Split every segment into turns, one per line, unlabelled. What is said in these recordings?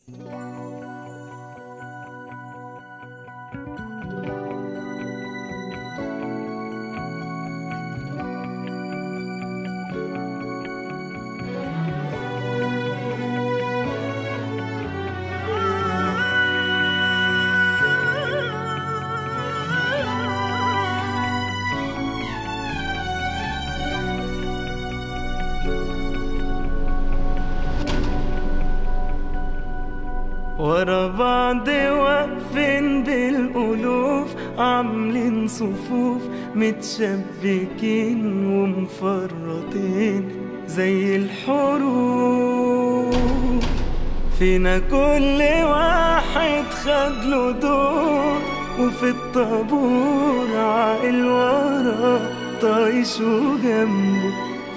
ورا بعض واقفين بالألوف عاملين صفوف متشبكين ومفرطين زي الحروف فينا كل واحد خد له دور وفي الطابور عاقل ورا طايش وجنبه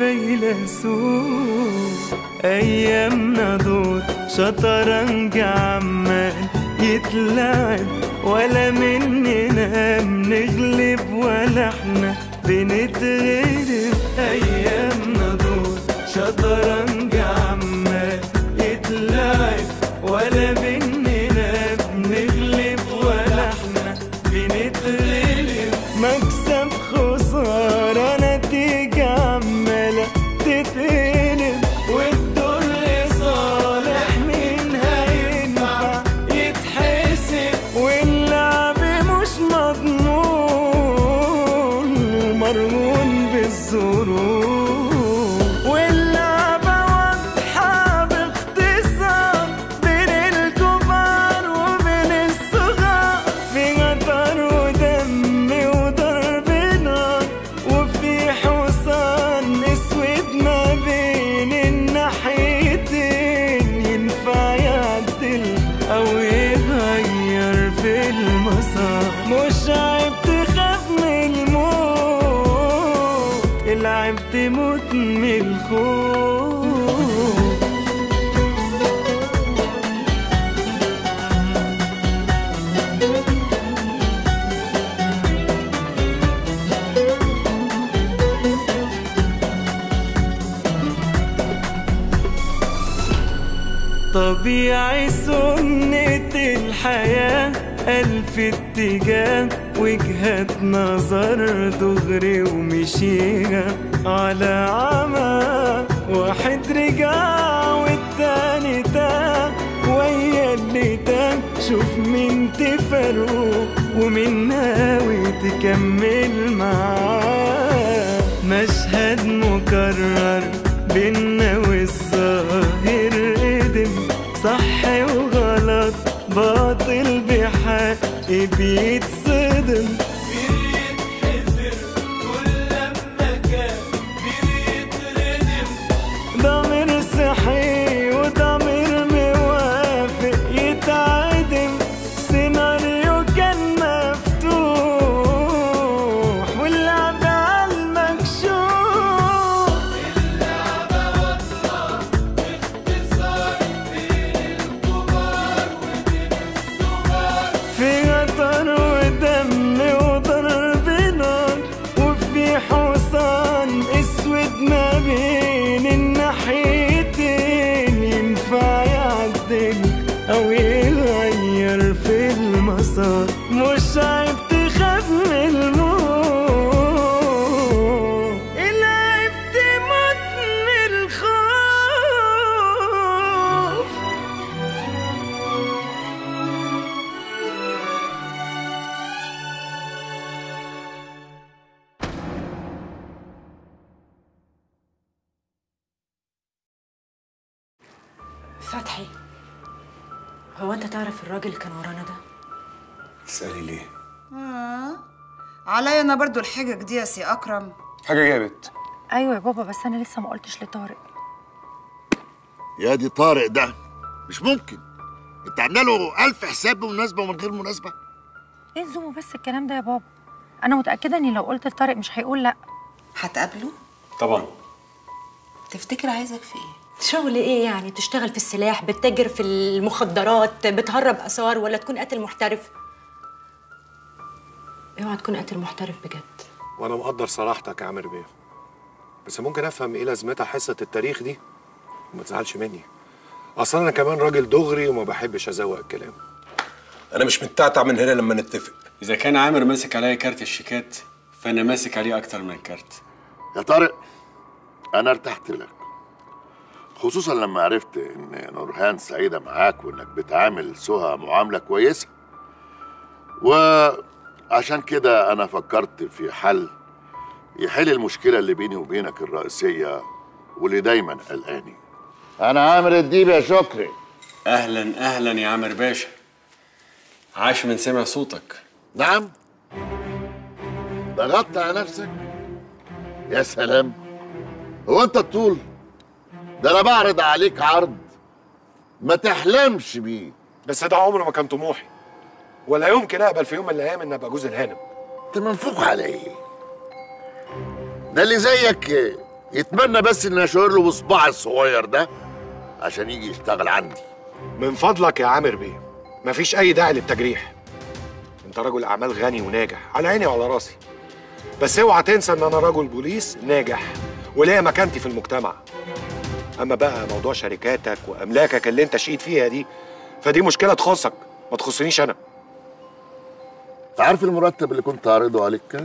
فيلسوف ايامنا دول شطرنج عمال يتلعب ولا مننا بنغلب ولا احنا بنتغلب ايامنا دول شطرنج عمال يتلعب ولا مننا بنغلب ولا احنا بنتغلب مكسب خسارة نتيجة عمالة تتقلب والدور لصالح مين هينفع يتحسب واللعب مش مضمون ومرهون بالظروف واللعبة واضحة باختصار بين الكبار وبين الصغار في قطر ودم وضرب نار وفي حصان اسود ما بين الناحيتين ينفع يعدل او يغير في المسار مش عيب تخاف من الموت العيب تموت من الخوف طبيعي سنة الحياة ألف اتجاه وجهة نظر دغري ومشيها على عمى واحد رجع والتاني تاه ويا اللي تاه شوف مين تفرقه ومين ناوي تكمل معاه مشهد مكرر بينا والظاهر قدم صح وغلط باطل بحق بيتصدم ضمير صحي وضمير موافق يتعدم سيناريو كان مفتوح واللعب على المكشوف في قطر ودم وضرب نار وفي حصان اسود ما بين الناحيتين ينفع يعدل او يغير في المسار مش عيب تخاف من الموت العيب تموت من الخوف
فتحي هو انت تعرف الراجل اللي كان ورانا ده
تسألي ليه؟
آه. عليا انا برضو الحجج دي يا سي اكرم
حاجة جابت
ايوه يا بابا بس انا لسه ما قلتش لطارق
يا دي طارق ده مش ممكن انت عامله له ألف حساب بمناسبة ومن غير مناسبة
ايه الزوم بس الكلام ده يا بابا انا متاكده اني لو قلت لطارق مش هيقول لا
هتقابله
طبعا
تفتكر عايزك في ايه
شغل ايه يعني تشتغل في السلاح بتتاجر في المخدرات بتهرب اثار ولا تكون قاتل محترف اوعى تكون قاتل محترف بجد
وانا مقدر صراحتك يا عامر بيه بس ممكن افهم ايه لازمتها حصة التاريخ دي وما تزعلش مني اصل انا كمان راجل دغري وما بحبش ازوق الكلام
انا مش متعتع من هنا لما نتفق
اذا كان عامر ماسك عليا كارت الشيكات فانا ماسك عليه اكتر من كارت
يا طارق انا ارتحت لك خصوصا لما عرفت ان نورهان سعيده معاك وانك بتعامل سهى معامله كويسه وعشان كده انا فكرت في حل يحل المشكله اللي بيني وبينك الرئيسيه واللي دايما قلقاني انا عامر الديب يا شكري
اهلا اهلا يا عامر باشا عاش من سمع صوتك
نعم ضغطت على نفسك يا سلام هو انت الطول ده انا بعرض عليك عرض ما تحلمش بيه
بس ده عمره ما كان طموحي ولا يمكن اقبل في يوم من الايام ان ابقى جوز الهانم
انت منفوخ على ايه ده اللي زيك يتمنى بس ان اشاور له بصباعي الصغير ده عشان يجي يشتغل عندي
من فضلك يا عامر بيه مفيش اي داعي للتجريح انت رجل اعمال غني وناجح على عيني وعلى راسي بس اوعى تنسى ان انا رجل بوليس ناجح وليا مكانتي في المجتمع اما بقى موضوع شركاتك واملاكك اللي انت شقيت فيها دي فدي مشكله تخصك ما تخصنيش انا
انت عارف المرتب اللي كنت عارضه عليك كام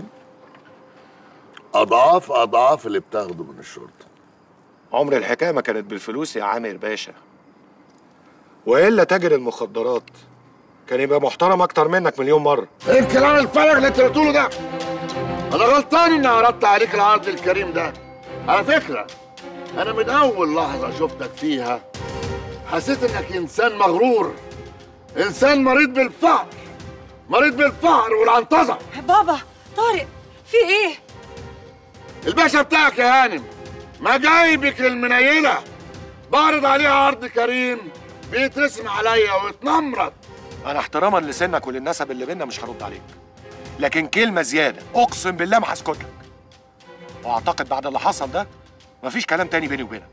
اضعاف اضعاف اللي بتاخده من الشرطه
عمر الحكايه ما كانت بالفلوس يا عامر باشا والا تاجر المخدرات كان يبقى محترم اكتر منك مليون مره
ايه الكلام الفارغ اللي انت بتقوله ده انا غلطان اني عرضت عليك العرض الكريم ده على فكره انا من اول لحظه شفتك فيها حسيت انك انسان مغرور انسان مريض بالفقر مريض بالفقر والعنطزه
بابا طارق في ايه
الباشا بتاعك يا هانم ما جايبك المنيله بعرض عليه عرض كريم بيترسم عليا ويتنمرط
انا احتراما لسنك وللنسب اللي بينا مش هرد عليك لكن كلمه زياده اقسم بالله ما هسكت لك واعتقد بعد اللي حصل ده مفيش كلام تاني بيني وبينك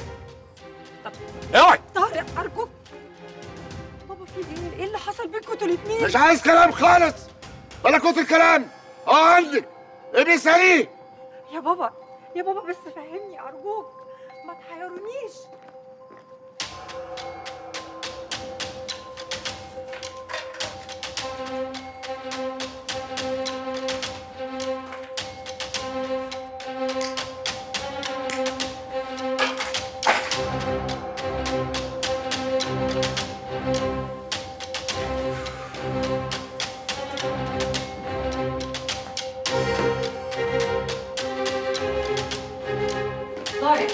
اوعي
طارق ارجوك بابا في ايه ايه اللي حصل بينكم انتوا الاتنين
مش عايز كلام خالص ولا كنت الكلام اه عندك ابني سريع
يا بابا يا بابا بس فهمني ارجوك ما تحيرونيش طارق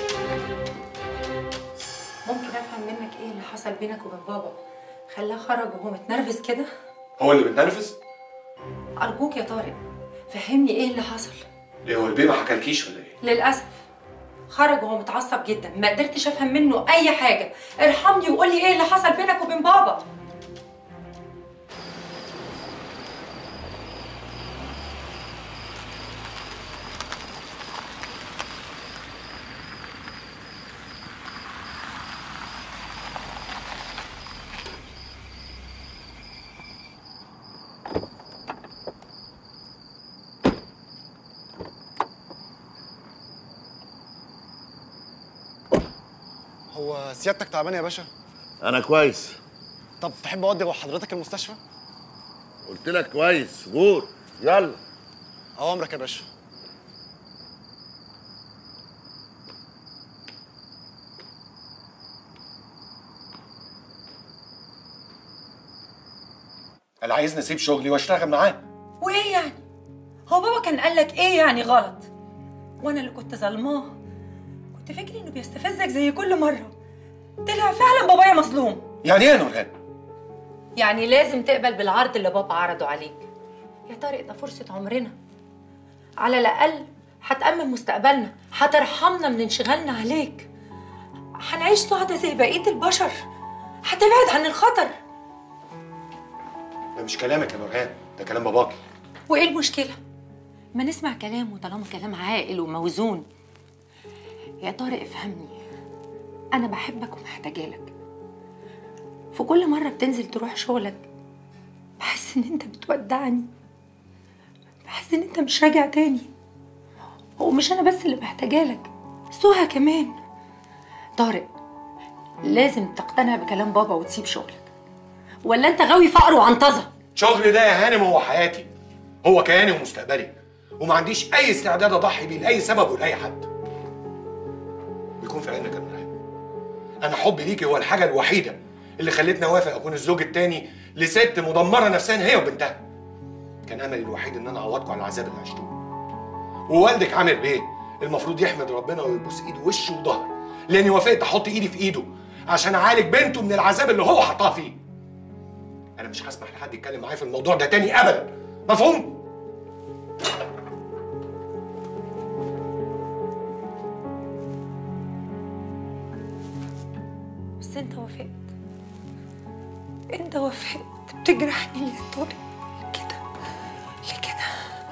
ممكن افهم منك ايه اللي حصل بينك وبين بابا خلاه خرج وهو متنرفز كده
هو اللي بتنرفز
ارجوك يا طارق فهمني ايه اللي حصل
ليه هو البيه ما حكالكيش ولا ايه
للاسف خرج وهو متعصب جدا ما قدرتش افهم منه اي حاجه ارحمني وقول لي ايه اللي حصل بينك وبين بابا
هو سيادتك تعبان يا باشا
انا كويس
طب تحب اودي حضرتك المستشفى
قلت لك كويس غور يلا
اوامرك يا باشا
انا عايز نسيب شغلي واشتغل معاه
وايه يعني هو بابا كان قال لك ايه يعني غلط وانا اللي كنت ظلماه كنت فاكر انه بيستفزك زي كل مره طلع فعلا بابايا مظلوم
يعني ايه يا نورهان
يعني لازم تقبل بالعرض اللي بابا عرضه عليك يا طارق ده فرصة عمرنا على الأقل هتأمن مستقبلنا هترحمنا من انشغالنا عليك هنعيش سعدة زي بقية البشر هتبعد عن الخطر
ده مش كلامك يا نورهان ده كلام باباكي
وإيه المشكلة؟ ما نسمع كلامه طالما كلام عاقل وموزون يا طارق افهمني أنا بحبك ومحتاجة لك في كل مرة بتنزل تروح شغلك بحس إن أنت بتودعني بحس إن أنت مش راجع تاني ومش أنا بس اللي محتاجة لك سهى كمان طارق لازم تقتنع بكلام بابا وتسيب شغلك ولا انت غاوي فقر وعنطزه
شغلي ده يا هانم هو حياتي هو كياني ومستقبلي وما عنديش اي استعداد اضحي بيه لاي سبب ولاي حد ويكون في عينك يا نورهان انا حبي ليكي هو الحاجه الوحيده اللي خلتني اوافق اكون الزوج التاني لست مدمره نفسيا هي وبنتها كان املي الوحيد ان انا اعوضكم على العذاب اللي عشتوه ووالدك عامر بيه المفروض يحمد ربنا ويبوس ايده وش وظهر لاني وافقت احط ايدي في ايده عشان اعالج بنته من العذاب اللي هو حطها فيه انا مش هسمح لحد يتكلم معايا في الموضوع ده تاني ابدا مفهوم
بس انت وافقت انت وافقت بتجرحني ليه يا طارق كده ليه كده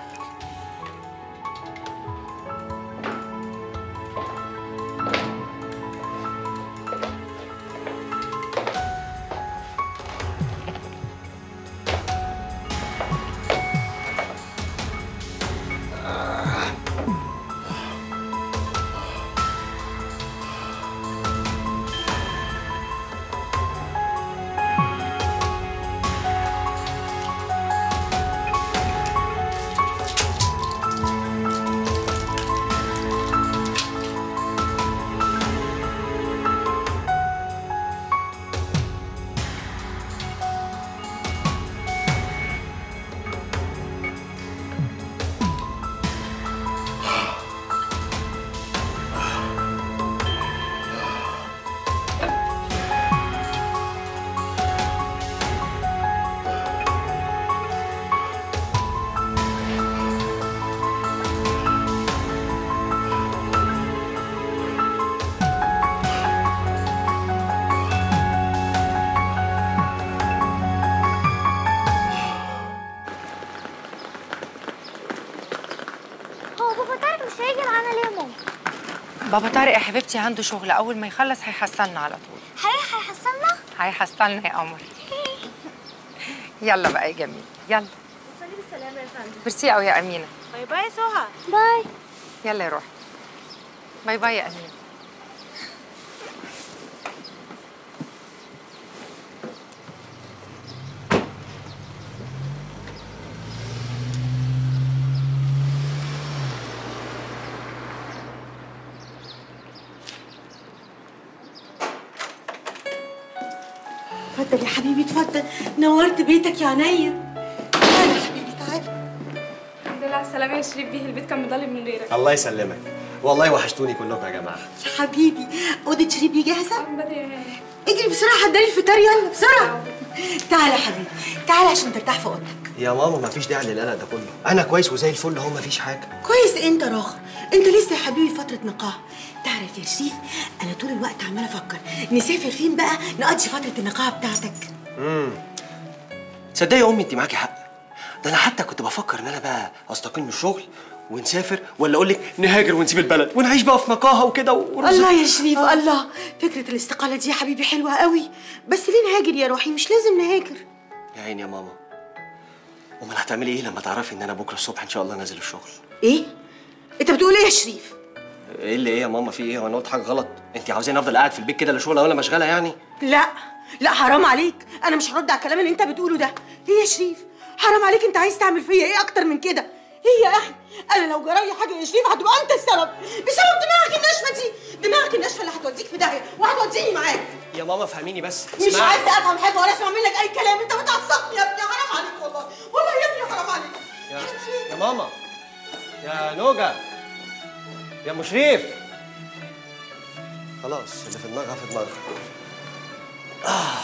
هو بابا طارق مش هيجي معانا ليه يا ماما؟
بابا طارق يا حبيبتي عنده شغل اول ما يخلص هيحصلنا على طول
هي هيحصلنا؟
هيحصلنا يا قمر يلا بقى يا جميل يلا
وصلي بالسلامة يا فندم
ميرسي قوي يا امينه
باي باي يا سهى باي
يلا يا روحي باي باي يا امينه
اتفضل يا حبيبي اتفضل نورت بيتك يا عينيا تعالى يا حبيبي تعالى
الحمد لله على السلامة يا شريف بيه البيت كان مضلم من غيرك
الله يسلمك والله وحشتوني كلكم يا جماعه
يا حبيبي اوضه شريبي جاهزه
بدري يا هاني
اجري بسرعه حضري الفطار يلا بسرعه تعالى يا حبيبي تعالى عشان ترتاح في اوضتك
يا ماما مفيش داعي للقلق ده كله انا كويس وزي الفل اهو مفيش حاجه
كويس انت راخر انت لسه يا حبيبي في فتره نقاهه تعرف يا شريف انا طول الوقت عماله افكر نسافر فين بقى نقضي فتره النقاهه بتاعتك
امم تصدقي يا امي انت معاكي حق ده انا حتى كنت بفكر ان انا بقى استقيل من الشغل ونسافر ولا اقول لك نهاجر ونسيب البلد ونعيش بقى في نقاهه وكده ورزق.
الله يا شريف الله فكره الاستقاله دي يا حبيبي حلوه قوي بس ليه نهاجر يا روحي مش لازم نهاجر
يا عيني يا ماما امال هتعملي ايه لما تعرفي ان انا بكره الصبح ان شاء الله نازل الشغل
ايه انت بتقول ايه يا شريف
ايه اللي ايه يا ماما في ايه وانا قلت حاجه غلط انت عاوزاني افضل قاعد في البيت كده لا شغله ولا مشغله يعني
لا لا حرام عليك انا مش هرد على الكلام اللي انت بتقوله ده ليه يا شريف حرام عليك انت عايز تعمل فيا ايه اكتر من كده ايه يا اخي انا لو جرالي حاجه يا شريف هتبقى انت السبب بسبب دماغك الناشفه دي دماغك الناشفه اللي هتوديك في داهيه وهتوديني معاك
يا ماما فهميني بس
مش
اسمعي.
عايزه افهم حاجه ولا اسمع منك اي كلام انت بتعصبني يا ابني حرام عليك والله والله يا ابني حرام عليك
يا, يا ماما يا نوجا يا مشريف خلاص اللي في دماغها في دماغها آه.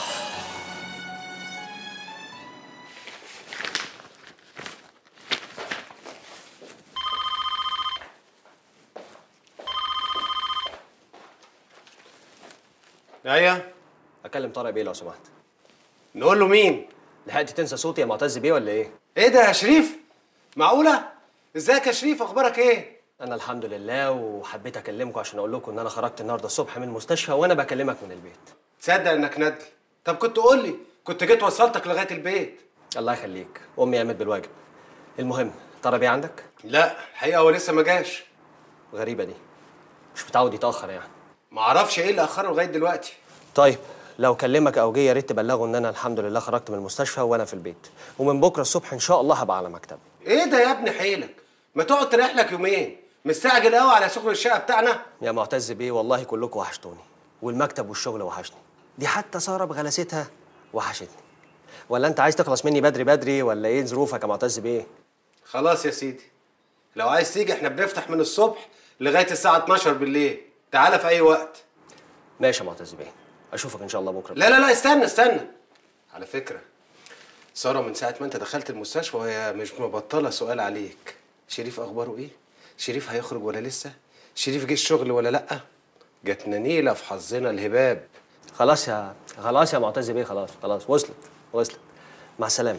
ايوه
اكلم طارق بيه لو سمحت
نقول له مين
لحقت تنسى صوتي يا معتز بيه ولا ايه
ايه ده يا شريف معقوله ازيك يا شريف اخبارك ايه
انا الحمد لله وحبيت اكلمكم عشان اقول لكم ان انا خرجت النهارده الصبح من المستشفى وانا بكلمك من البيت
تصدق انك ندل طب كنت قول لي كنت جيت وصلتك لغايه البيت
الله يخليك امي قامت بالواجب المهم طارق بيه عندك
لا الحقيقه هو لسه ما جاش
غريبه دي مش متعود يتاخر يعني
ما اعرفش ايه اللي اخره لغايه دلوقتي
طيب لو كلمك او جه يا ريت تبلغه ان انا الحمد لله خرجت من المستشفى وانا في البيت ومن بكره الصبح ان شاء الله هبقى على مكتبي
ايه ده يا ابني حيلك ما تقعد تريح لك يومين مستعجل قوي على شغل الشقه بتاعنا
يا معتز بيه والله كلكم وحشتوني والمكتب والشغل وحشني دي حتى ساره بغلاستها وحشتني ولا انت عايز تخلص مني بدري بدري ولا ايه ظروفك يا معتز بيه
خلاص يا سيدي لو عايز تيجي احنا بنفتح من الصبح لغايه الساعه 12 بالليل تعالى في اي وقت
ماشي يا معتز بيه اشوفك ان شاء الله بكره
لا لا لا استنى استنى على فكره ساره من ساعه ما انت دخلت المستشفى وهي مش مبطله سؤال عليك شريف اخباره ايه شريف هيخرج ولا لسه شريف جه الشغل ولا لا جاتنا نيله في حظنا الهباب
خلاص يا خلاص يا معتز بيه خلاص خلاص وصلت وصلت مع السلامه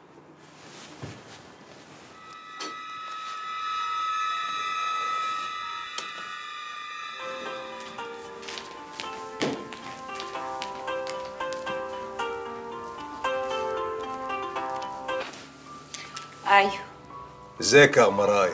ايوه
ازيك يا قمرايه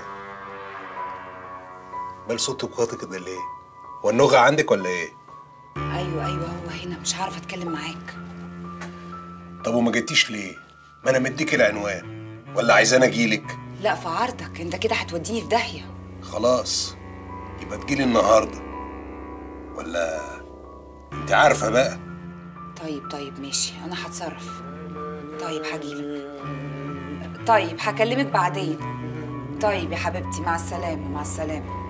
مال صوتك واطي كده ليه هو النغة عندك ولا ايه
ايوه ايوه هو هنا مش عارفه اتكلم معاك
طب وما جيتيش ليه ما انا مديك العنوان ولا عايزاني اجيلك
لا في عرضك انت كده هتوديني في داهيه
خلاص يبقى تجيلي النهارده ولا انت عارفه بقى
طيب طيب ماشي انا هتصرف طيب هجيلك طيب هكلمك بعدين طيب يا حبيبتي مع السلامه مع السلامه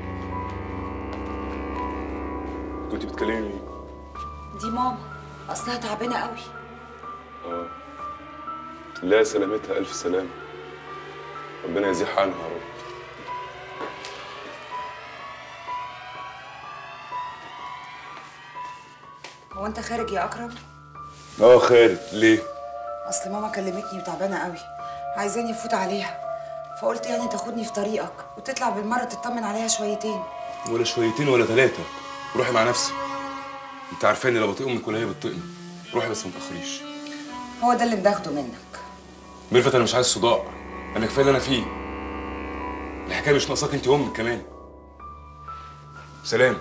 كنت بتكلمي مين؟
دي ماما اصلها تعبانه قوي
اه لا سلامتها ألف سلامة ربنا يزيح عنها يا رب
هو انت خارج يا اكرم
اه خالد ليه؟
اصل ماما كلمتني وتعبانه قوي عايزاني افوت عليها فقلت يعني تاخدني في طريقك وتطلع بالمره تطمن عليها شويتين
ولا شويتين ولا ثلاثة روحي مع نفسك انت عارفاني لو بطيق امك ولا هي بتطيقني روحي بس ما تاخريش
هو ده اللي مداخده منك
ميرفت انا مش عايز صداع انا كفايه اللي انا فيه الحكايه مش ناقصاك انت وامك كمان سلام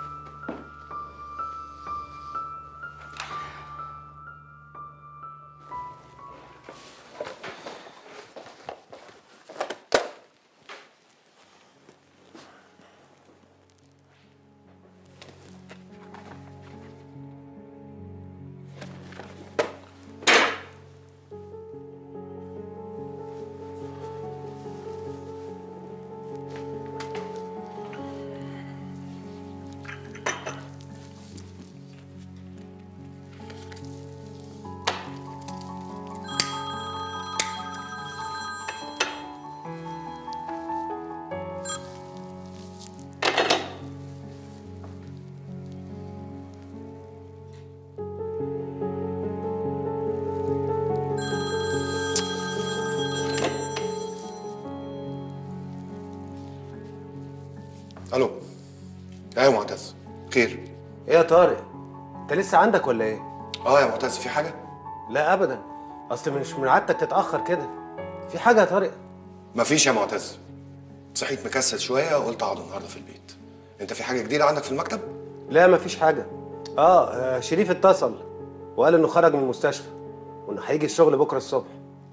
الو ايوه يا معتز خير
ايه يا طارق انت لسه عندك ولا ايه
اه يا معتز في حاجه
لا ابدا اصل مش من عادتك تتاخر كده في حاجه يا طارق
مفيش يا معتز صحيت مكسل شويه وقلت اقعد النهارده في البيت انت في حاجه جديده عندك في المكتب
لا مفيش حاجه اه آه، شريف اتصل وقال انه خرج من المستشفى وانه هيجي الشغل بكره الصبح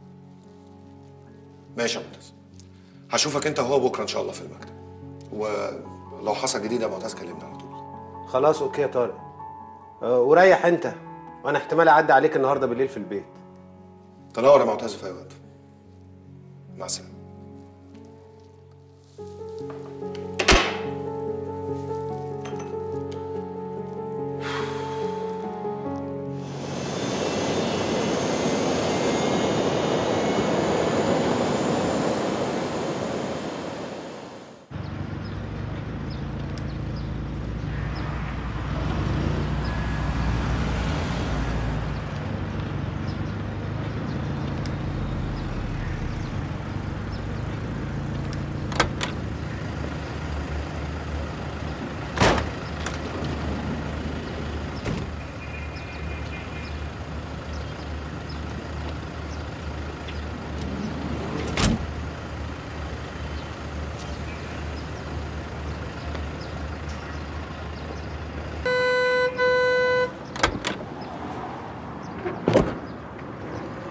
ماشي يا معتز هشوفك انت وهو بكره ان شاء الله في المكتب ولو حصل جديد يا معتز كلمني على طول
خلاص اوكي يا طارق آه وريح انت وانا احتمال اعدي عليك النهارده بالليل في البيت
تنور يا معتز في اي وقت مع السلامه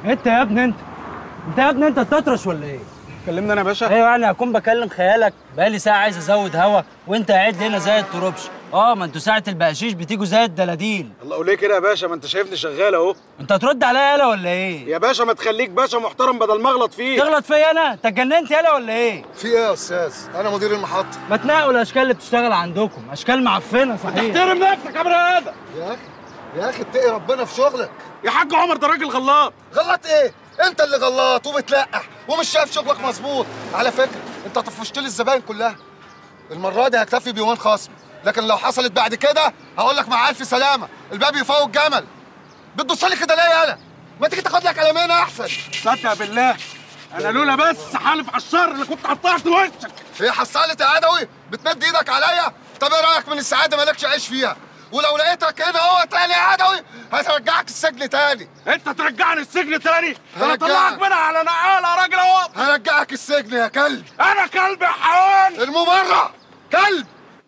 انت يا ابني انت انت يا ابني انت تطرش ولا ايه؟
كلمني انا يا باشا
ايوه انا هكون بكلم خيالك بقالي ساعه عايز ازود هوا وانت قاعد لي هنا زي التربش اه ما انتوا ساعه البقشيش بتيجوا زي الدلاديل
الله وليه كده يا باشا ما انت شايفني شغال اهو
انت هترد عليا يالا ولا ايه؟
يا باشا ما تخليك باشا محترم بدل ما اغلط فيك
تغلط فيا انا؟ انت اتجننت يالا ولا ايه؟
في ايه يا استاذ انا مدير المحطه
ما تنقوا الاشكال اللي بتشتغل عندكم اشكال معفنه صحيح
احترم نفسك يا بني ادم
يا اخي يا اخي اتقي ربنا في شغلك
يا حاج عمر ده راجل غلط
غلط ايه انت اللي غلط وبتلقح ومش شايف شغلك مظبوط على فكره انت طفشت لي الزباين كلها المره دي هكتفي بيومين خصم لكن لو حصلت بعد كده هقول لك مع الف سلامه الباب يفوق جمل بتبص لي كده ليه يالا ما تيجي تاخد لك قلمين احسن
صدق بالله انا لولا بس حالف على الشر اللي كنت قطعت وشك
هي حصلت يا عدوي بتمد ايدك عليا طب ايه رايك من السعاده مالكش عيش فيها ولو لقيتك هنا اهو تاني يا عدوي هترجعك السجن تاني
انت ترجعني السجن تاني ده انا
هرجعك.
طلعك منها على نقاله يا راجل اهو
هرجعك السجن يا كلب
انا كلب يا حيوان
الممرة كلب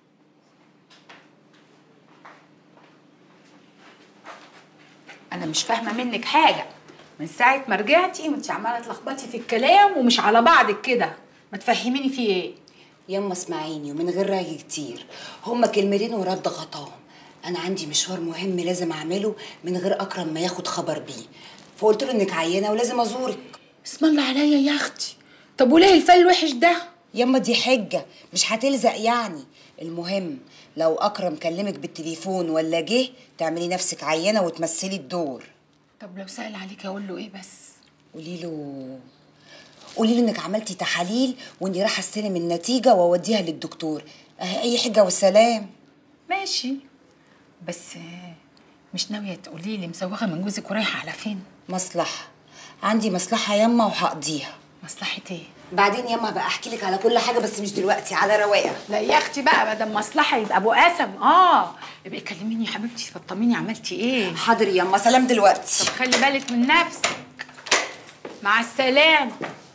انا مش فاهمه منك حاجه من ساعه ما رجعتي وانت عماله تلخبطي في الكلام ومش على بعضك كده ما تفهميني في ايه
يما اسمعيني ومن غير رأي كتير هما كلمتين ورد غطاهم انا عندي مشوار مهم لازم اعمله من غير اكرم ما ياخد خبر بيه فقلت له انك عيانه ولازم ازورك
اسم الله عليا يا اختي طب وليه الفل الوحش ده
يما دي حجه مش هتلزق يعني المهم لو اكرم كلمك بالتليفون ولا جه تعملي نفسك عيانه وتمثلي الدور
طب لو سأل عليك اقول له ايه بس
قولي له قولي له انك عملتي تحاليل واني رايحه استلم النتيجه واوديها للدكتور أهي اي حجه والسلام
ماشي بس آه، مش ناويه تقولي لي مزوغه من جوزك ورايحه على فين
مصلحه عندي مصلحه يما وهقضيها
مصلحه ايه
بعدين يما بقى احكي لك على كل حاجه بس مش دلوقتي على رواقه
لا يا اختي بقى ما دام مصلحه يبقى ابو قسم اه يبقى كلميني يا حبيبتي فطميني عملتي ايه
حاضر يما سلام دلوقتي
طب خلي بالك من نفسك مع السلامه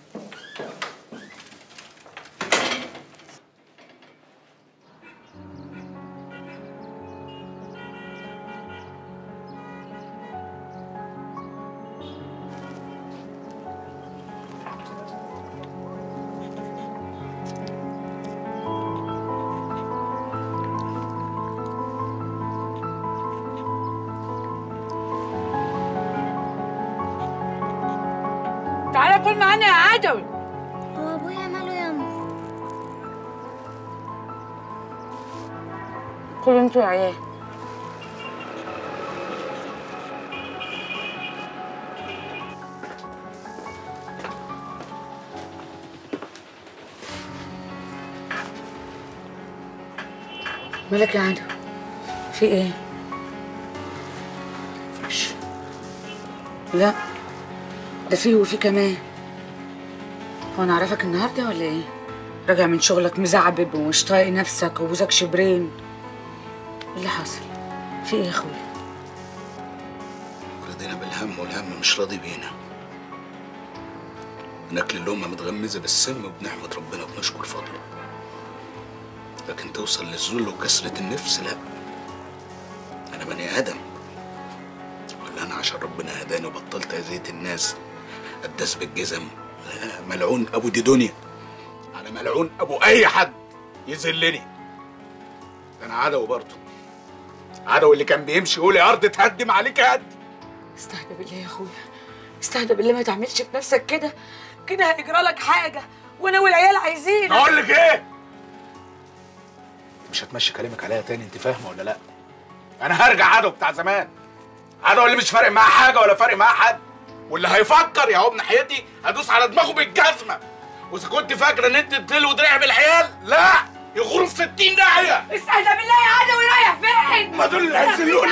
تعالى كل معانا يا عدوي
هو ابويا ماله ياما
كل انتوا يا عيال مالك يا عدو في ايه مفيش لا ده فيه وفي كمان هو انا اعرفك النهارده ولا ايه راجع من شغلك مزعبب ومش طايق نفسك وبوزك شبرين ايه اللي حصل في ايه يا اخويا
رضينا بالهم والهم مش راضي بينا بناكل اللقمة متغمزة بالسم وبنحمد ربنا وبنشكر فضله لكن توصل للذل وكسرة النفس لا أنا بني آدم ولا أنا عشان ربنا هداني وبطلت أذية الناس أداس بالجزم لا ملعون أبو دي دنيا أنا ملعون أبو أي حد يذلني ده أنا عدو برضه عدو اللي كان بيمشي يقول يا أرض تهدم عليك هد
استهدى بالله يا اخويا استهدى بالله ما تعملش في نفسك كده كده هيجرى لك حاجه وانا والعيال عايزين
أقول لك إيه؟ مش هتمشي كلامك عليا تاني انت فاهمه ولا لا انا هرجع عدو بتاع زمان عدو اللي مش فارق معاه حاجه ولا فارق معاه حد واللي هيفكر يا هو ناحيتي هدوس على دماغه بالجزمه واذا كنت فاكره ان انت تلو دراع بالعيال لا يغوروا في 60 داهيه
استهدى بالله يا عدوي رايح فين
ما دول اللي هيذلوني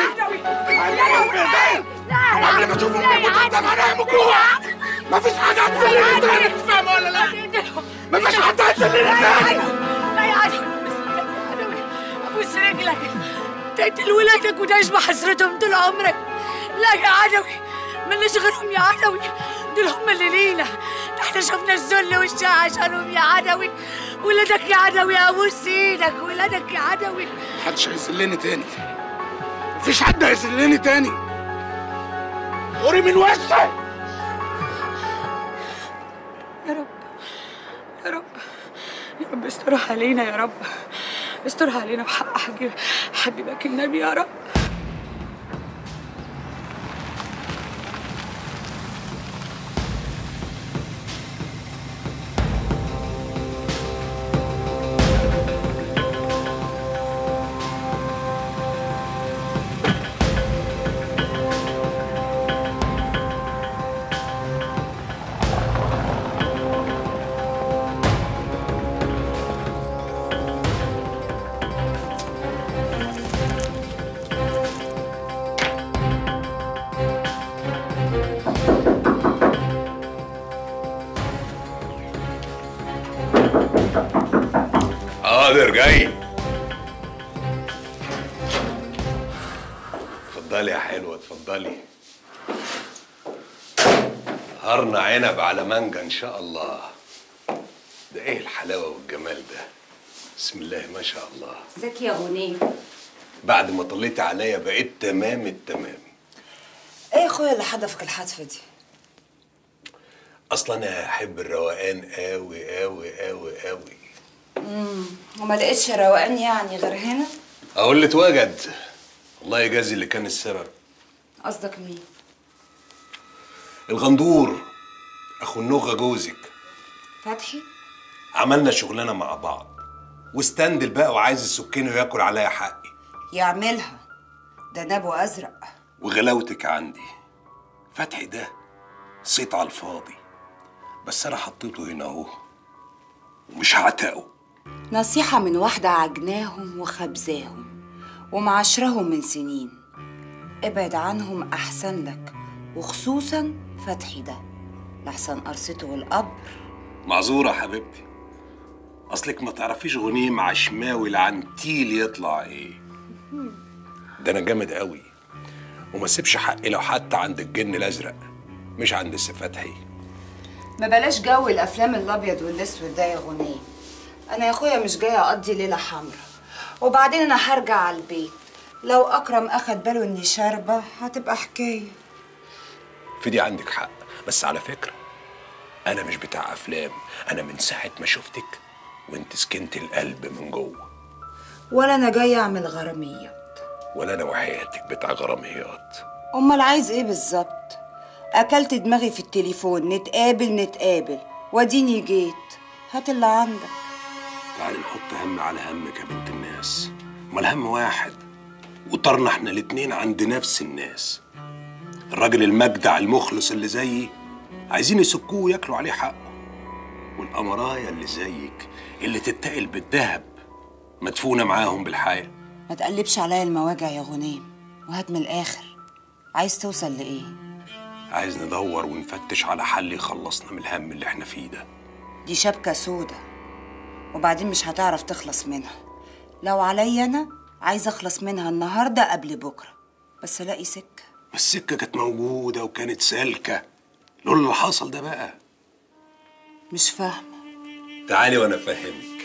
قبل ما اشوفهم بيموتوا ده انا هيموتوا مفيش حاجه هتذلني تاني فاهمه ولا لا مفيش حد هيذلني تاني
لا يا عدوي ابوس رجلك تقتل ولادك وتشبع حسرتهم طول عمرك لا يا عدوي مالناش غيرهم يا عدوي دول هم اللي لينا احنا شفنا الذل والشقى عشانهم يا عدوي ولادك يا عدوي ابوس ايدك ولادك يا عدوي
محدش هيذلني تاني مفيش حد هيذلني تاني غوري من وشي
يا رب يا رب استرها علينا يا رب استرها علينا بحق حبيب حبيبك النبي يا رب
حاضر جاي اتفضلي يا حلوه اتفضلي هرنا عنب على مانجا ان شاء الله ده ايه الحلاوه والجمال ده بسم الله ما شاء الله
ازيك يا غنيم
بعد ما طليتي عليا بقيت تمام التمام
ايه يا اخويا اللي حدفك الحدفه دي
اصلا انا احب الروقان قوي قوي قوي قوي
امم وما لقيتش روقان يعني غير هنا
اقول اللي اتوجد الله يجازي اللي كان السبب
قصدك مين
الغندور اخو النغه جوزك
فتحي
عملنا شغلانه مع بعض واستندل بقى وعايز السكين وياكل عليا حقي
يعملها ده نبو ازرق
وغلاوتك عندي فتحي ده صيت على الفاضي بس انا حطيته هنا اهو ومش هعتقه
نصيحة من واحدة عجناهم وخبزاهم ومعاشرهم من سنين ابعد عنهم أحسن لك وخصوصا فتحي ده لحسن قرصته والقبر
معذوره حبيبتي اصلك ما تعرفيش غنيم عشماوي العنتيل يطلع ايه ده انا جامد قوي وما سيبش حقي لو حتى عند الجن الازرق مش عند السي فتحي
ما بلاش جو الأفلام الأبيض والأسود ده يا غنيم أنا يا أخويا مش جاية أقضي ليلة حمرا وبعدين أنا هرجع على البيت لو أكرم أخد باله إني شاربة هتبقى حكاية
في دي عندك حق بس على فكره انا مش بتاع افلام انا من ساعه ما شفتك وانت سكنت القلب من جوه
ولا أنا جاية أعمل غرامية
ولا انا وحياتك بتاع غراميات
أمال عايز إيه بالظبط أكلت دماغي في التليفون نتقابل نتقابل واديني جيت هات اللي عندك
تعالي نحط هم على همك يا بنت الناس ما الهم واحد وطرنا احنا الاتنين عند نفس الناس الراجل المجدع المخلص اللي زيي عايزين يسكوه وياكلوا عليه حقه والقمرايه اللي زيك اللي تتقل بالذهب مدفونه معاهم بالحياه
ما تقلبش عليا المواجع يا غنيم وهات من الآخر عايز توصل لإيه
عايز ندور ونفتش على حل يخلصنا من الهم اللي احنا فيه ده
دي شبكة سودة وبعدين مش هتعرف تخلص منها لو عليا أنا عايزة أخلص منها النهاردة قبل بكرة بس ألاقي سكة
السكه كانت موجوده وكانت سالكه لولا اللي حصل ده بقى
مش فاهمة
تعالي وانا افهمك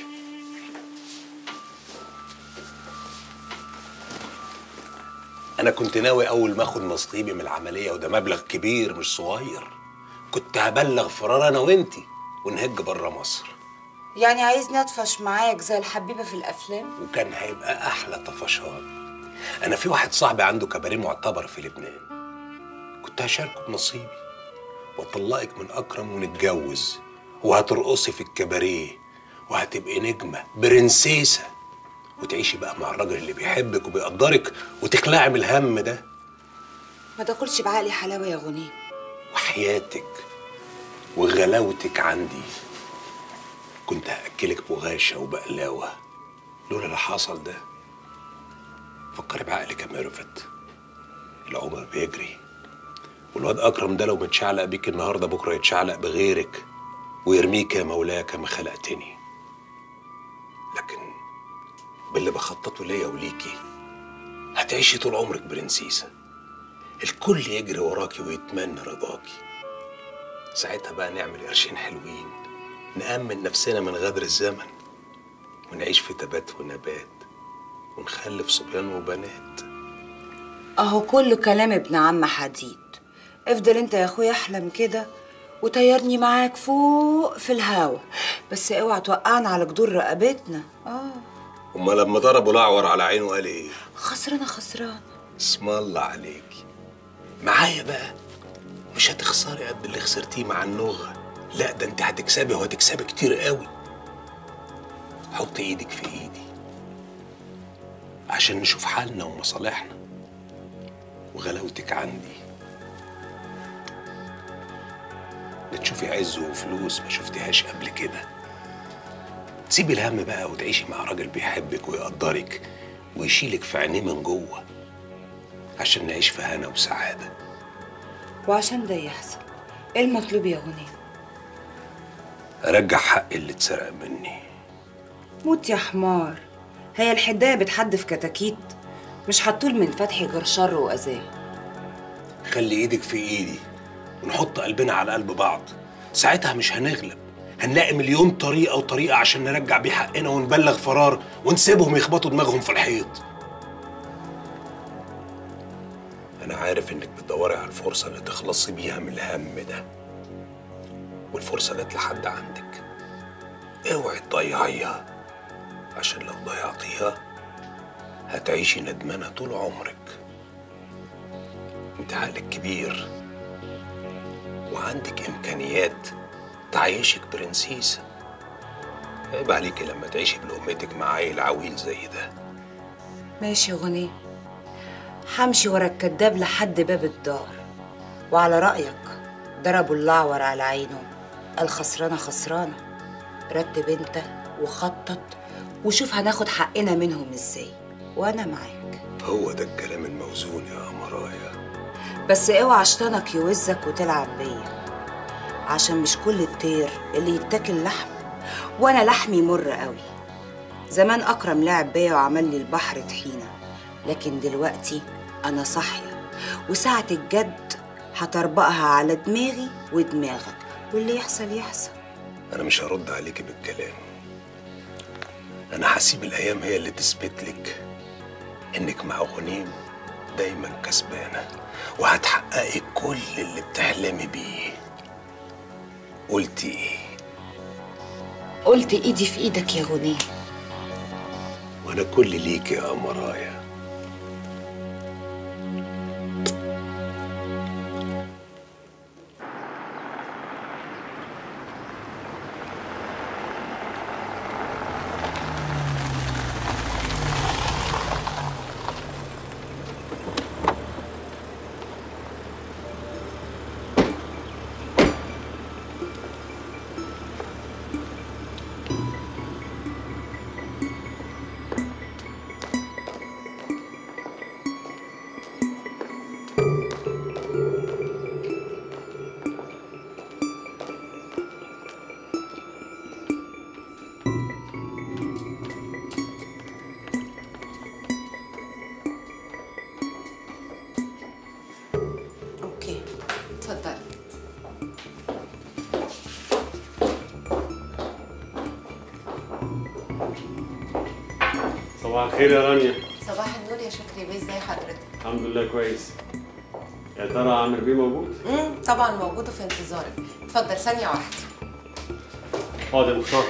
انا كنت ناوي اول ما اخد نصيبي من العمليه وده مبلغ كبير مش صغير كنت هبلغ فرار انا وانتي ونهج بره مصر
يعني عايزني أطفش معاك زي الحبيبة في الأفلام
وكان هيبقى احلى طفشان انا في واحد صاحبي عنده كباريه معتبر في لبنان كنت هشاركه بنصيبي واطلقك من اكرم ونتجوز وهترقصي في الكباريه وهتبقي نجمه برنسيسه وتعيشي بقى مع الراجل اللي بيحبك وبيقدرك وتخلعي من الهم ده
ما تاكلش بعقلي حلاوة يا غنيم
وحياتك وغلاوتك عندي كنت هاكلك بغاشه وبقلاوه لولا اللي حصل ده فكري بعقلك يا ميرفت العمر بيجري والواد اكرم ده لو متشعلق بيك النهارده بكره يتشعلق بغيرك ويرميك يا مولاي كما خلقتني لكن باللي بخططه ليا وليكي هتعيشي طول عمرك برنسيسة الكل يجري وراكي ويتمنى رضاكي ساعتها بقى نعمل قرشين حلوين نأمن نفسنا من غدر الزمن ونعيش في تبات ونبات ونخلف صبيان وبنات
أهو كله كلام ابن عم حديد افضل انت يا اخويا احلم كده
وطيرني معاك فوق في الهوا بس اوعى توقعنا على جدور رقبتنا اه
أما لما ضربوا الأعور على عينه قال إيه؟
خسرانه خسرانه
اسم الله عليكي معايا بقى مش هتخسري قد اللي خسرتيه مع النوغة لا ده انت هتكسبي وهتكسبي كتير قوي حط ايدك في ايدي عشان نشوف حالنا ومصالحنا وغلاوتك عندي بتشوفي عز وفلوس ما شفتيهاش قبل كده تسيبي الهم بقى وتعيشي مع راجل بيحبك ويقدرك ويشيلك في عينيه من جوه عشان نعيش في هنا وسعاده
وعشان ده يحصل ايه المطلوب يا غنيم
ارجع حقي اللي اتسرق مني
موت يا حمار هي الحدايه بتحدف كتاكيت مش هتطول من فتحي غير شر واذاه
خلي ايدك في ايدي ونحط قلبنا على قلب بعض ساعتها مش هنغلب هنلاقي مليون طريقة وطريقة عشان نرجع بيه حقنا ونبلغ فرار ونسيبهم يخبطوا دماغهم في الحيط أنا عارف إنك بتدوري على الفرصة اللي تخلصي بيها من الهم ده والفرصة جت لحد عندك اوعي تضيعيها عشان لو ضيعتيها هتعيشي ندمانة طول عمرك انت عقلك كبير وعندك إمكانيات تعيشك برنسيسة عيب عليكي لما تعيشي بلقمتك مع عيل عويل زي ده
ماشي يا غنيم همشي ورا الكداب لحد باب الدار وعلى رأيك ضربوا الأعور على عينه قال خسرانة خسرانة رتب انت وخطط وشوف هناخد حقنا منهم ازاي وانا معاك
هو ده الكلام الموزون يا أمرايا
بس اوعى شيطانك يوزك وتلعب بيا عشان مش كل الطير اللي يتاكل لحم وانا لحمي مر قوي زمان اكرم لعب بيا وعمل لي البحر طحينه لكن دلوقتي انا صاحيه وساعه الجد هطربقها على دماغي ودماغك واللي يحصل يحصل
أنا مش هرد عليكي بالكلام أنا هسيب الأيام هي اللي تثبت لك إنك مع غنيم دايما كسبانة وهتحققي كل اللي بتحلمي بيه قلتي إيه؟
قلت ايدي في ايدك يا غنيم
وأنا كل ليك يا أمرايا
اوكي اتفضل
صباح الخير يا رانيا
صباح النور يا شكري بيه ازي حضرتك
الحمد لله كويس يا ترى عامر بيه موجود؟
امم طبعا موجوده في انتظارك اتفضل ثانيه واحده
حاضر مختار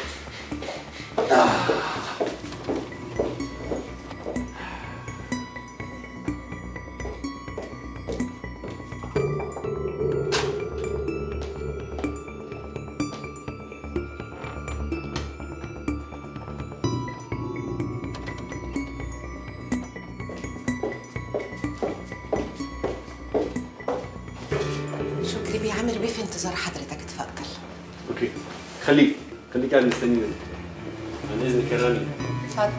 شكري بيه عامر بيه في انتظار حضرتك اتفضل
اوكي خليك خليك قاعد مستنيني عن اذنك يا رانيا
اتفضل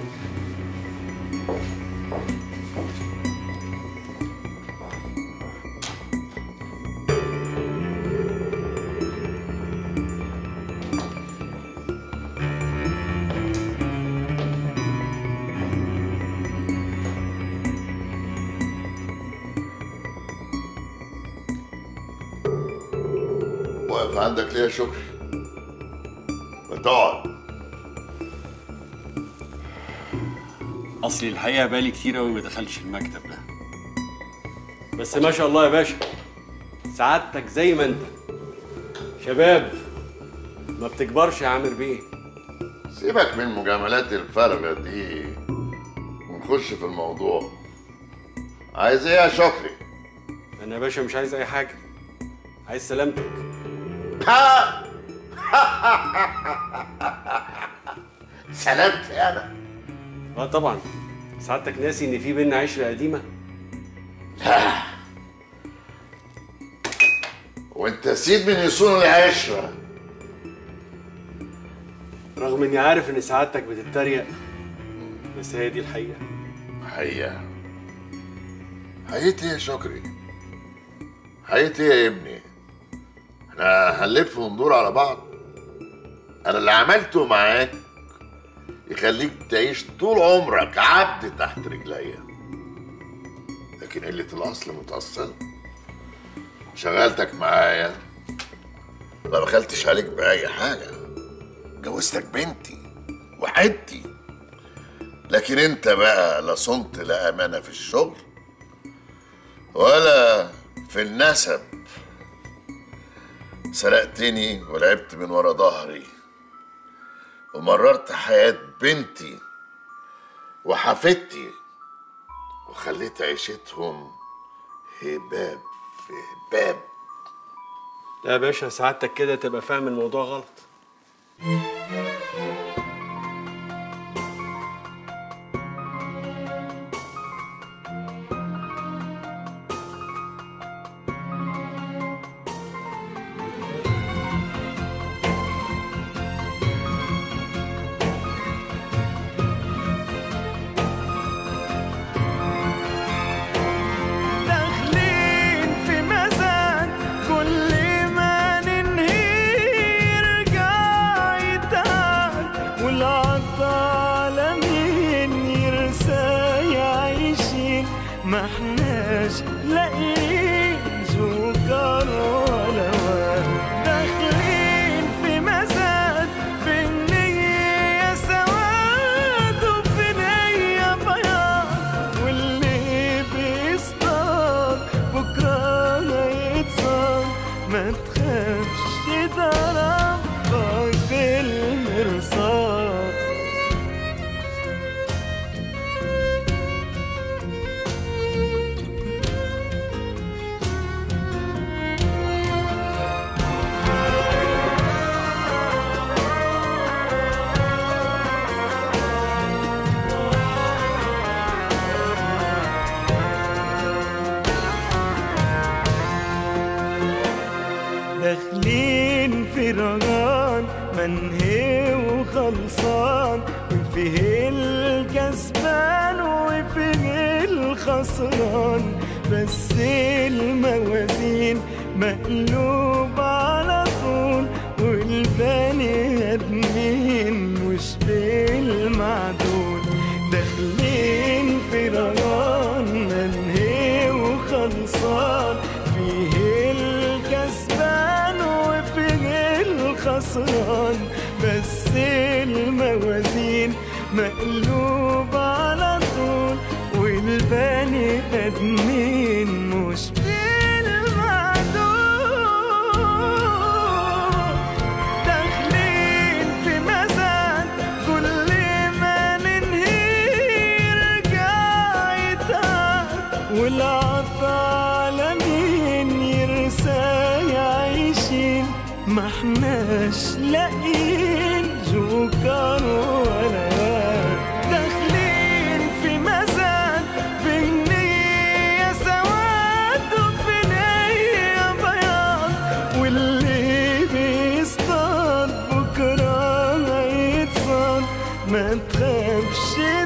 واقف عندك ليه يا شكري؟ ما تقعد
اصلي الحقيقه بقالي كتير قوي ما دخلتش المكتب ده بس ما شاء الله يا باشا سعادتك زي ما انت شباب ما بتكبرش يا عامر بيه
سيبك من المجاملات الفارغة دي ونخش في الموضوع عايز ايه يا شكري؟
انا يا باشا مش عايز اي حاجه عايز سلامتك
سلامتي انا
اه طبعا سعادتك ناسي ان في بينا عشره قديمه
لا وانت سيد من يصون العشرة
رغم اني عارف ان سعادتك بتتريق بس هي دي الحقيقه
حقيقة حقيقة ايه يا شكري؟ حقيقة ايه يا ابني؟ احنا هنلف وندور على بعض انا اللي عملته معاك يخليك تعيش طول عمرك عبد تحت رجليا لكن قلة الأصل متأصلة شغلتك معايا ما بخلتش عليك بأي حاجة جوزتك بنتي وحدتي لكن انت بقى لا صنت لا أمانة في الشغل ولا في النسب سرقتني ولعبت من ورا ظهري ومررت حياة بنتي وحفيدتي وخليت عيشتهم هباب في هباب
لا يا باشا سعادتك كده تبقى فاهم الموضوع غلط
داخلين في مزاد كل ما ننهي يرجع يتعب والعطالة مين يرسى يعيشين ما احناش لاقيين سكر ولا واد داخلين في مزاد في النية سواد وفي نية بياض واللي بيصطاد بكرة ما يتصاد ما تخافش ده ربك بالمرصاد داخلين في رهان منهي وخلصان وفيه الكسبان وفيه الخسران بس الموازين مقلوب على طول والبني ادمين مش بالمعدول داخلين في رهان منهي وخلصان فيه الكسبان وفيه الخسران بس الموازين مقلوب على طول والبني ادمين مش بالمعدول داخلين في مزاد كل ما ننهي يرجع يتعب والعطالة مين يرسى يعيشين ما احناش لاقيين جوكر ولا واد داخلين في مزاد في النية سواد وفي نية بياض واللي بيصطاد بكرة هيتصاد ما تخافش